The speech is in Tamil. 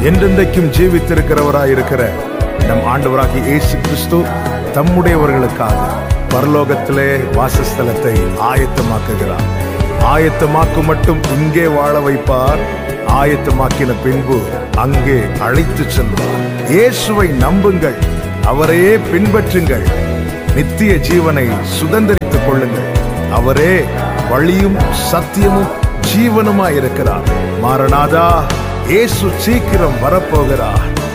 என்றென்றைக்கும் ஜீவித்திருக்கிறவராய் இருக்கிற நம் ஆண்டவராகிய இயேசு கிறிஸ்து தம்முடையவர்களுக்காக பரலோகத்திலே வாசஸ்தலத்தை ஆயத்தமாக்குகிறார் ஆயத்தமாக்கும் மட்டும் இங்கே வாழ வைப்பார் ஆயத்தமாக்கின பின்பு அங்கே அழைத்து செல்வார் இயேசுவை நம்புங்கள் அவரையே பின்பற்றுங்கள் நித்திய ஜீவனை சுதந்திரித்துக் கொள்ளுங்கள் அவரே வழியும் சத்தியமும் ஜீவனுமாய் இருக்கிறார் மாரநாதா இயேசு சீக்கிரம் வரப்போகிறார்